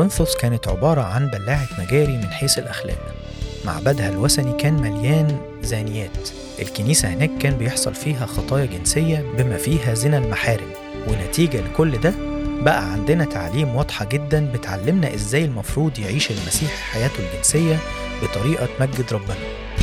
كورنثوس كانت عبارة عن بلاعة مجاري من حيث الأخلاق معبدها الوثني كان مليان زانيات الكنيسة هناك كان بيحصل فيها خطايا جنسية بما فيها زنا المحارم ونتيجة لكل ده بقى عندنا تعليم واضحة جدا بتعلمنا ازاي المفروض يعيش المسيح حياته الجنسية بطريقة تمجد ربنا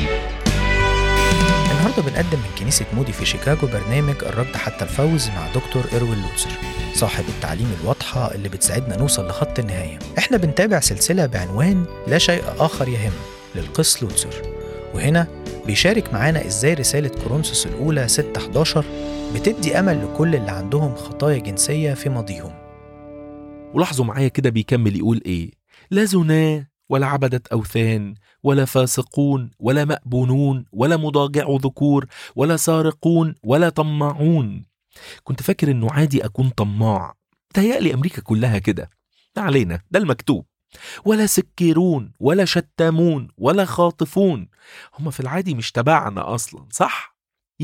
النهارده بنقدم من كنيسة مودي في شيكاغو برنامج الرد حتى الفوز مع دكتور إروين لوتسر صاحب التعليم الواضحة اللي بتساعدنا نوصل لخط النهاية احنا بنتابع سلسلة بعنوان لا شيء آخر يهم للقس لوتسر وهنا بيشارك معانا ازاي رسالة كورنثوس الأولى 6 11 بتدي أمل لكل اللي عندهم خطايا جنسية في ماضيهم ولاحظوا معايا كده بيكمل يقول ايه لا زنا ولا عبدة أوثان ولا فاسقون ولا مأبونون ولا مضاجع ذكور ولا سارقون ولا طماعون كنت فاكر انه عادي اكون طماع تهيألي امريكا كلها كده ما علينا ده المكتوب ولا سكيرون ولا شتامون ولا خاطفون هم في العادي مش تبعنا اصلا صح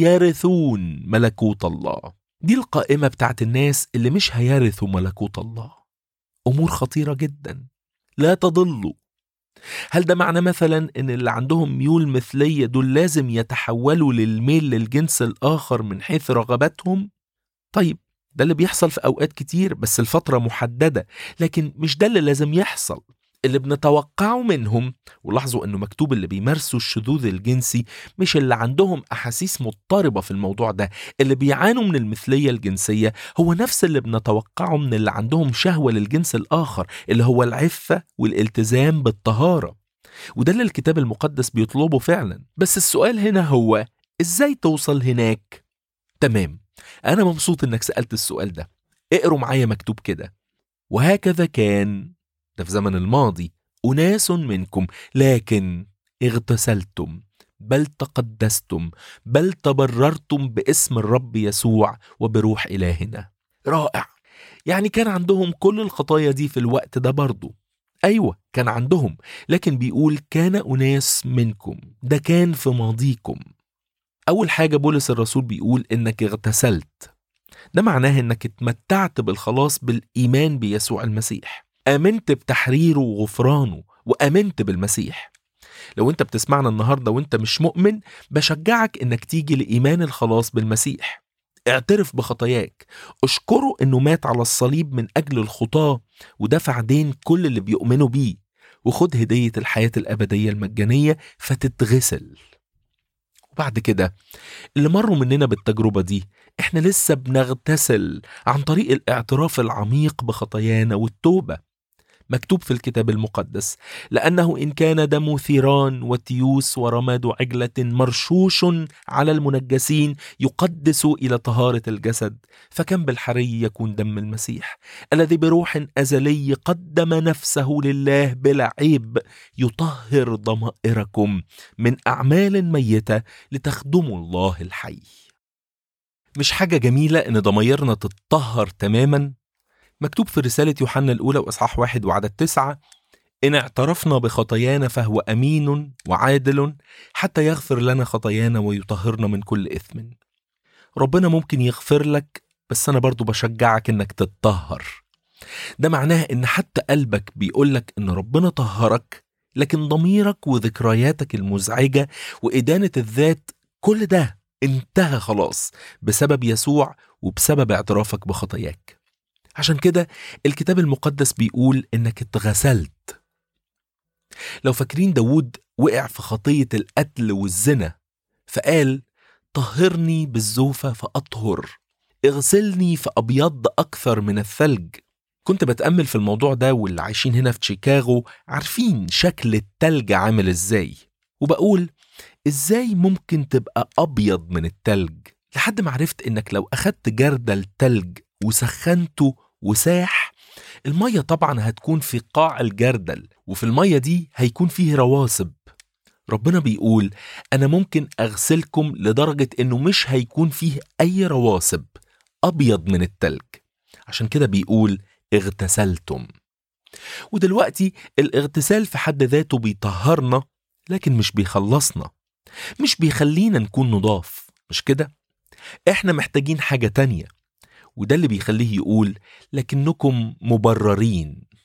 يرثون ملكوت الله دي القائمة بتاعت الناس اللي مش هيرثوا ملكوت الله أمور خطيرة جدا لا تضلوا هل ده معنى مثلا ان اللي عندهم ميول مثلية دول لازم يتحولوا للميل للجنس الآخر من حيث رغباتهم؟ طيب ده اللي بيحصل في أوقات كتير بس الفترة محددة لكن مش ده اللي لازم يحصل اللي بنتوقعه منهم ولاحظوا انه مكتوب اللي بيمارسوا الشذوذ الجنسي مش اللي عندهم احاسيس مضطربه في الموضوع ده اللي بيعانوا من المثليه الجنسيه هو نفس اللي بنتوقعه من اللي عندهم شهوه للجنس الاخر اللي هو العفه والالتزام بالطهاره وده اللي الكتاب المقدس بيطلبه فعلا بس السؤال هنا هو ازاي توصل هناك تمام انا مبسوط انك سالت السؤال ده اقروا معايا مكتوب كده وهكذا كان ده في زمن الماضي أناس منكم لكن اغتسلتم بل تقدستم بل تبررتم باسم الرب يسوع وبروح إلهنا رائع يعني كان عندهم كل الخطايا دي في الوقت ده برضه أيوة كان عندهم لكن بيقول كان أناس منكم ده كان في ماضيكم أول حاجة بولس الرسول بيقول إنك اغتسلت ده معناه إنك اتمتعت بالخلاص بالإيمان بيسوع المسيح آمنت بتحريره وغفرانه وآمنت بالمسيح لو انت بتسمعنا النهاردة وانت مش مؤمن بشجعك انك تيجي لإيمان الخلاص بالمسيح اعترف بخطاياك اشكره انه مات على الصليب من اجل الخطاة ودفع دين كل اللي بيؤمنوا بيه وخد هدية الحياة الأبدية المجانية فتتغسل وبعد كده اللي مروا مننا بالتجربة دي احنا لسه بنغتسل عن طريق الاعتراف العميق بخطايانا والتوبة مكتوب في الكتاب المقدس لأنه إن كان دم ثيران وتيوس ورماد عجلة مرشوش على المنجسين يقدس إلى طهارة الجسد فكم بالحري يكون دم المسيح الذي بروح أزلي قدم نفسه لله بلا عيب يطهر ضمائركم من أعمال ميتة لتخدموا الله الحي مش حاجة جميلة إن ضمايرنا تتطهر تماما مكتوب في رسالة يوحنا الأولى وإصحاح واحد وعدد تسعة إن اعترفنا بخطايانا فهو أمين وعادل حتى يغفر لنا خطايانا ويطهرنا من كل إثم ربنا ممكن يغفر لك بس أنا برضو بشجعك إنك تتطهر ده معناه إن حتى قلبك بيقولك إن ربنا طهرك لكن ضميرك وذكرياتك المزعجة وإدانة الذات كل ده انتهى خلاص بسبب يسوع وبسبب اعترافك بخطاياك عشان كده الكتاب المقدس بيقول انك اتغسلت لو فاكرين داود وقع في خطية القتل والزنا فقال طهرني بالزوفة فأطهر اغسلني فأبيض أكثر من الثلج كنت بتأمل في الموضوع ده واللي عايشين هنا في شيكاغو عارفين شكل التلج عامل ازاي وبقول ازاي ممكن تبقى أبيض من التلج لحد ما عرفت انك لو أخدت جردل تلج وسخنته وساح المية طبعا هتكون في قاع الجردل وفي المية دي هيكون فيه رواسب ربنا بيقول أنا ممكن أغسلكم لدرجة إنه مش هيكون فيه أي رواسب أبيض من التلج عشان كده بيقول اغتسلتم ودلوقتي الاغتسال في حد ذاته بيطهرنا لكن مش بيخلصنا مش بيخلينا نكون نضاف مش كده احنا محتاجين حاجة تانية وده اللي بيخليه يقول لكنكم مبررين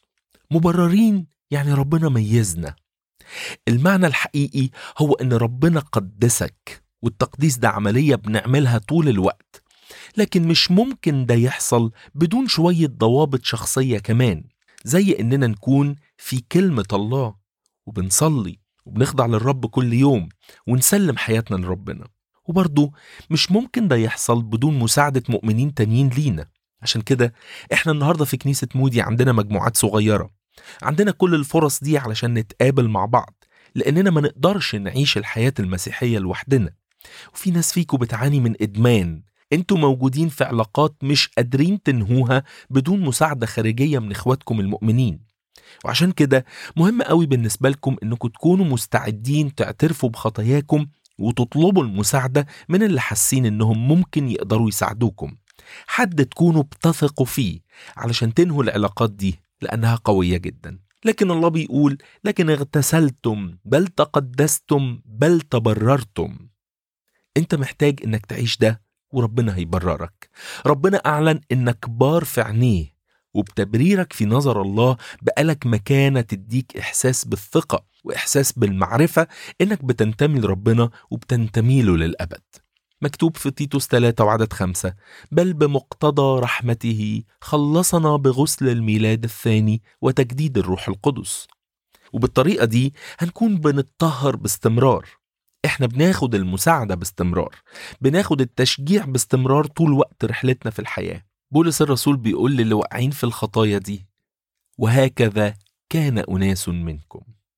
مبررين يعني ربنا ميزنا المعنى الحقيقي هو ان ربنا قدسك والتقديس ده عملية بنعملها طول الوقت لكن مش ممكن ده يحصل بدون شوية ضوابط شخصية كمان زي اننا نكون في كلمة الله وبنصلي وبنخضع للرب كل يوم ونسلم حياتنا لربنا وبرضه مش ممكن ده يحصل بدون مساعدة مؤمنين تانيين لينا عشان كده احنا النهاردة في كنيسة مودي عندنا مجموعات صغيرة عندنا كل الفرص دي علشان نتقابل مع بعض لأننا ما نقدرش نعيش الحياة المسيحية لوحدنا وفي ناس فيكم بتعاني من إدمان انتوا موجودين في علاقات مش قادرين تنهوها بدون مساعدة خارجية من اخواتكم المؤمنين وعشان كده مهم قوي بالنسبة لكم انكم تكونوا مستعدين تعترفوا بخطاياكم وتطلبوا المساعدة من اللي حاسين انهم ممكن يقدروا يساعدوكم حد تكونوا بتثقوا فيه علشان تنهوا العلاقات دي لأنها قوية جدا لكن الله بيقول لكن اغتسلتم بل تقدستم بل تبررتم انت محتاج انك تعيش ده وربنا هيبررك ربنا أعلن إنك بار في عينيه وبتبريرك في نظر الله بقالك مكانة تديك إحساس بالثقة وإحساس بالمعرفة إنك بتنتمي لربنا وبتنتمي له للأبد مكتوب في تيتوس 3 وعدد 5 بل بمقتضى رحمته خلصنا بغسل الميلاد الثاني وتجديد الروح القدس وبالطريقة دي هنكون بنتطهر باستمرار احنا بناخد المساعدة باستمرار بناخد التشجيع باستمرار طول وقت رحلتنا في الحياة بولس الرسول بيقول للي واقعين في الخطايا دي وهكذا كان أناس منكم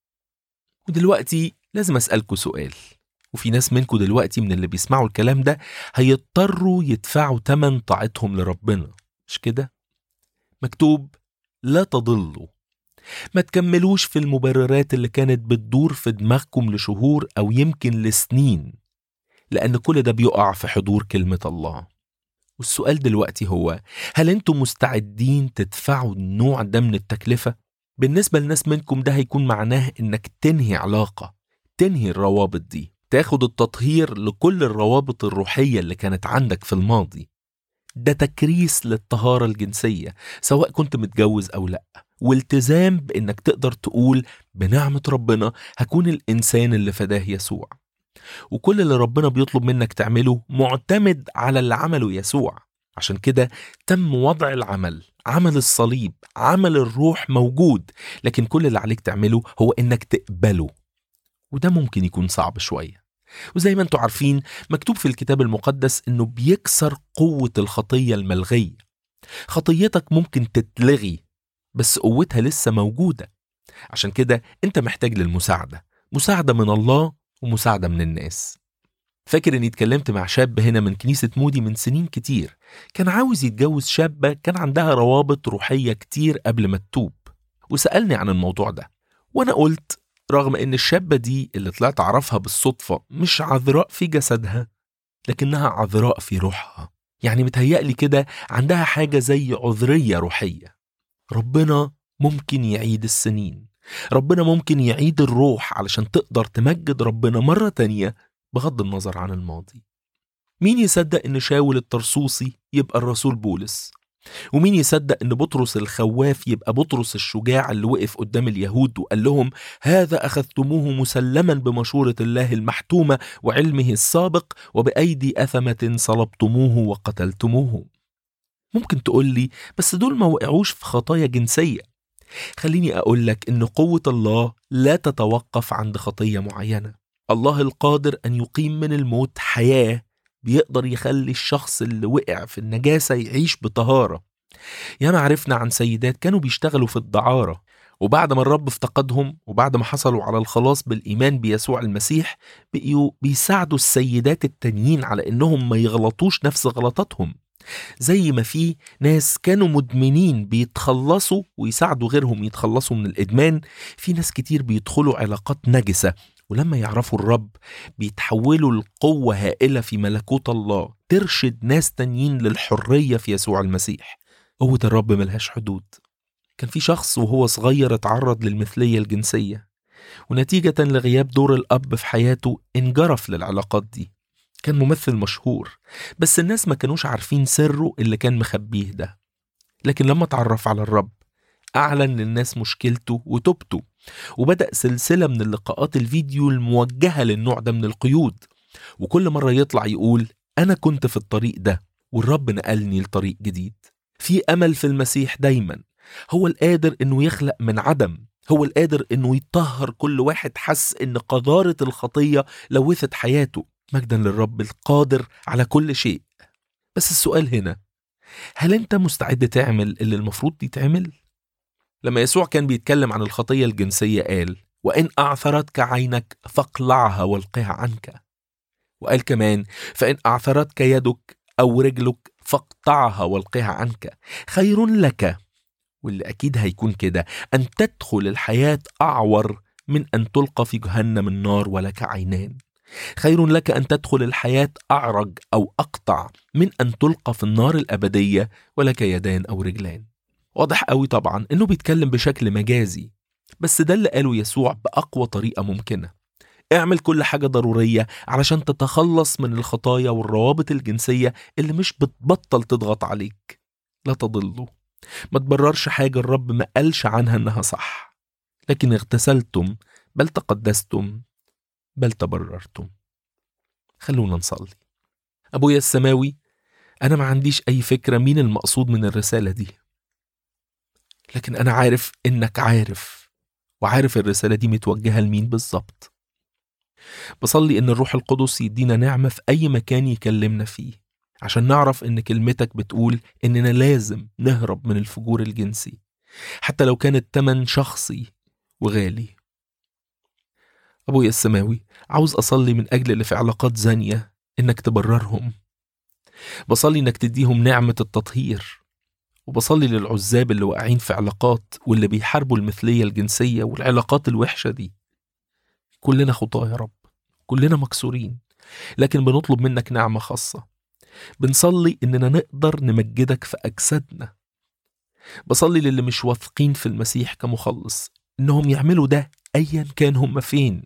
ودلوقتي لازم أسألكوا سؤال وفي ناس منكم دلوقتي من اللي بيسمعوا الكلام ده هيضطروا يدفعوا تمن طاعتهم لربنا مش كده؟ مكتوب لا تضلوا ما تكملوش في المبررات اللي كانت بتدور في دماغكم لشهور أو يمكن لسنين لأن كل ده بيقع في حضور كلمة الله والسؤال دلوقتي هو هل انتم مستعدين تدفعوا النوع ده من التكلفة؟ بالنسبة لناس منكم ده هيكون معناه انك تنهي علاقة تنهي الروابط دي تاخد التطهير لكل الروابط الروحية اللي كانت عندك في الماضي ده تكريس للطهارة الجنسية سواء كنت متجوز أو لأ والتزام بإنك تقدر تقول بنعمة ربنا هكون الإنسان اللي فداه يسوع وكل اللي ربنا بيطلب منك تعمله معتمد على اللي عمله يسوع عشان كده تم وضع العمل عمل الصليب عمل الروح موجود لكن كل اللي عليك تعمله هو انك تقبله وده ممكن يكون صعب شوية وزي ما انتوا عارفين مكتوب في الكتاب المقدس انه بيكسر قوة الخطية الملغية خطيتك ممكن تتلغي بس قوتها لسه موجودة عشان كده انت محتاج للمساعدة مساعدة من الله ومساعدة من الناس فاكر اني اتكلمت مع شاب هنا من كنيسة مودي من سنين كتير كان عاوز يتجوز شابة كان عندها روابط روحية كتير قبل ما تتوب وسألني عن الموضوع ده وانا قلت رغم ان الشابة دي اللي طلعت اعرفها بالصدفة مش عذراء في جسدها لكنها عذراء في روحها يعني متهيألي كده عندها حاجة زي عذرية روحية ربنا ممكن يعيد السنين ربنا ممكن يعيد الروح علشان تقدر تمجد ربنا مرة تانية بغض النظر عن الماضي مين يصدق ان شاول الطرسوسي يبقى الرسول بولس ومين يصدق ان بطرس الخواف يبقى بطرس الشجاع اللي وقف قدام اليهود وقال لهم هذا اخذتموه مسلما بمشوره الله المحتومه وعلمه السابق وبايدي اثمه صلبتموه وقتلتموه ممكن تقول لي بس دول ما وقعوش في خطايا جنسيه خليني اقول لك ان قوه الله لا تتوقف عند خطيه معينه الله القادر ان يقيم من الموت حياه بيقدر يخلي الشخص اللي وقع في النجاسة يعيش بطهارة ياما عرفنا عن سيدات كانوا بيشتغلوا في الدعارة وبعد ما الرب افتقدهم وبعد ما حصلوا على الخلاص بالإيمان بيسوع المسيح بقيوا بيساعدوا السيدات التانيين على إنهم ما يغلطوش نفس غلطاتهم زي ما في ناس كانوا مدمنين بيتخلصوا ويساعدوا غيرهم يتخلصوا من الإدمان في ناس كتير بيدخلوا علاقات نجسة ولما يعرفوا الرب بيتحولوا لقوة هائلة في ملكوت الله ترشد ناس تانيين للحرية في يسوع المسيح قوة الرب ملهاش حدود كان في شخص وهو صغير اتعرض للمثلية الجنسية ونتيجة لغياب دور الأب في حياته انجرف للعلاقات دي كان ممثل مشهور بس الناس ما كانوش عارفين سره اللي كان مخبيه ده لكن لما اتعرف على الرب أعلن للناس مشكلته وتوبته وبدأ سلسلة من اللقاءات الفيديو الموجهة للنوع ده من القيود وكل مرة يطلع يقول أنا كنت في الطريق ده والرب نقلني لطريق جديد في أمل في المسيح دايما هو القادر إنه يخلق من عدم هو القادر إنه يطهر كل واحد حس إن قذارة الخطية لوثت حياته مجدا للرب القادر على كل شيء بس السؤال هنا هل أنت مستعد تعمل اللي المفروض يتعمل؟ لما يسوع كان بيتكلم عن الخطية الجنسية قال وإن أعثرتك عينك فاقلعها والقها عنك وقال كمان فإن أعثرتك يدك أو رجلك فاقطعها والقها عنك خير لك واللي أكيد هيكون كده أن تدخل الحياة أعور من أن تلقى في جهنم النار ولك عينان خير لك أن تدخل الحياة أعرج أو أقطع من أن تلقى في النار الأبدية ولك يدان أو رجلان واضح قوي طبعا انه بيتكلم بشكل مجازي بس ده اللي قاله يسوع بأقوى طريقة ممكنة اعمل كل حاجة ضرورية علشان تتخلص من الخطايا والروابط الجنسية اللي مش بتبطل تضغط عليك لا تضلوا ما تبررش حاجة الرب ما قالش عنها انها صح لكن اغتسلتم بل تقدستم بل تبررتم خلونا نصلي أبويا السماوي أنا ما عنديش أي فكرة مين المقصود من الرسالة دي لكن أنا عارف إنك عارف وعارف الرسالة دي متوجهة لمين بالظبط بصلي إن الروح القدس يدينا نعمة في أي مكان يكلمنا فيه عشان نعرف إن كلمتك بتقول إننا لازم نهرب من الفجور الجنسي حتى لو كان التمن شخصي وغالي أبويا السماوي عاوز أصلي من أجل اللي في علاقات زانية إنك تبررهم بصلي إنك تديهم نعمة التطهير وبصلي للعزاب اللي واقعين في علاقات واللي بيحاربوا المثلية الجنسية والعلاقات الوحشة دي كلنا خطاة يا رب كلنا مكسورين لكن بنطلب منك نعمة خاصة بنصلي إننا نقدر نمجدك في أجسادنا بصلي للي مش واثقين في المسيح كمخلص إنهم يعملوا ده أيا كان هم فين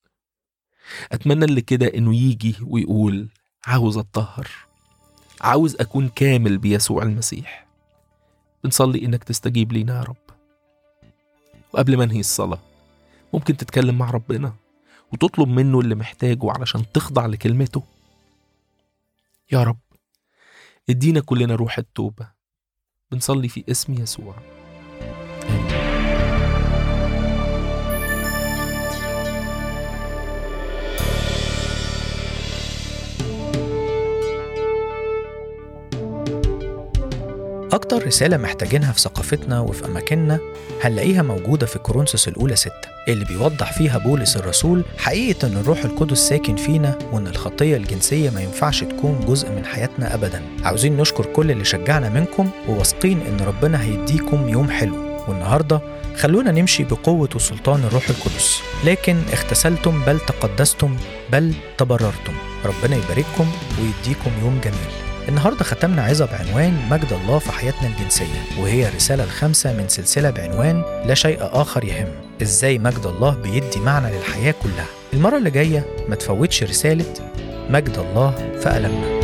أتمنى اللي كده إنه يجي ويقول عاوز أتطهر عاوز أكون كامل بيسوع المسيح بنصلي إنك تستجيب لينا يا رب وقبل ما انهي الصلاة ممكن تتكلم مع ربنا وتطلب منه اللي محتاجه علشان تخضع لكلمته يا رب ادينا كلنا روح التوبة بنصلي في اسم يسوع آمين أكتر رسالة محتاجينها في ثقافتنا وفي أماكننا هنلاقيها موجودة في كورنثوس الأولى ستة اللي بيوضح فيها بولس الرسول حقيقة إن الروح القدس ساكن فينا وإن الخطية الجنسية ما ينفعش تكون جزء من حياتنا أبدا عاوزين نشكر كل اللي شجعنا منكم وواثقين إن ربنا هيديكم يوم حلو والنهاردة خلونا نمشي بقوة وسلطان الروح القدس لكن اغتسلتم بل تقدستم بل تبررتم ربنا يبارككم ويديكم يوم جميل النهارده ختمنا عظة بعنوان مجد الله في حياتنا الجنسية وهي الرسالة الخامسة من سلسلة بعنوان لا شيء آخر يهم إزاي مجد الله بيدي معنى للحياة كلها المرة اللي جاية ما تفوتش رسالة مجد الله في ألمنا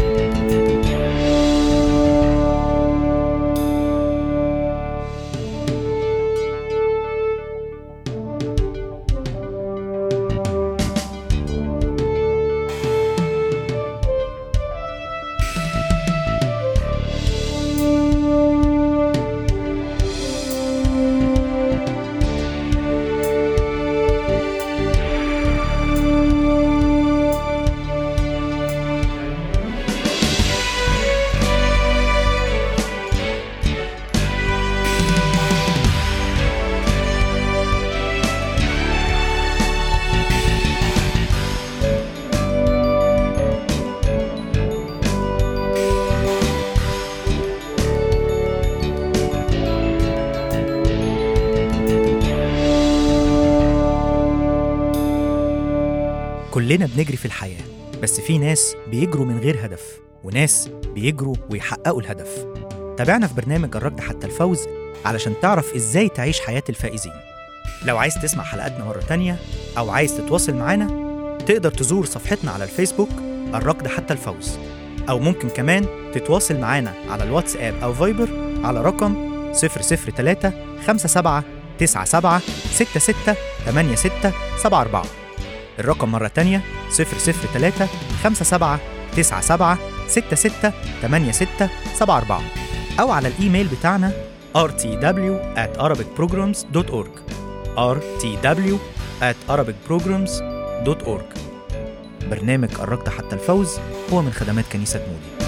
كلنا بنجري في الحياة بس في ناس بيجروا من غير هدف وناس بيجروا ويحققوا الهدف تابعنا في برنامج الركض حتى الفوز علشان تعرف ازاي تعيش حياة الفائزين لو عايز تسمع حلقاتنا مرة تانية أو عايز تتواصل معانا تقدر تزور صفحتنا على الفيسبوك الركض حتى الفوز أو ممكن كمان تتواصل معانا على الواتساب أو فايبر على رقم 003 57 97 66 86 74 الرقم مرة تانية 003 57 97 66 86 74 أو على الإيميل بتاعنا rtw at arabicprograms.org rtw at arabicprograms.org برنامج قربت حتى الفوز هو من خدمات كنيسة مودي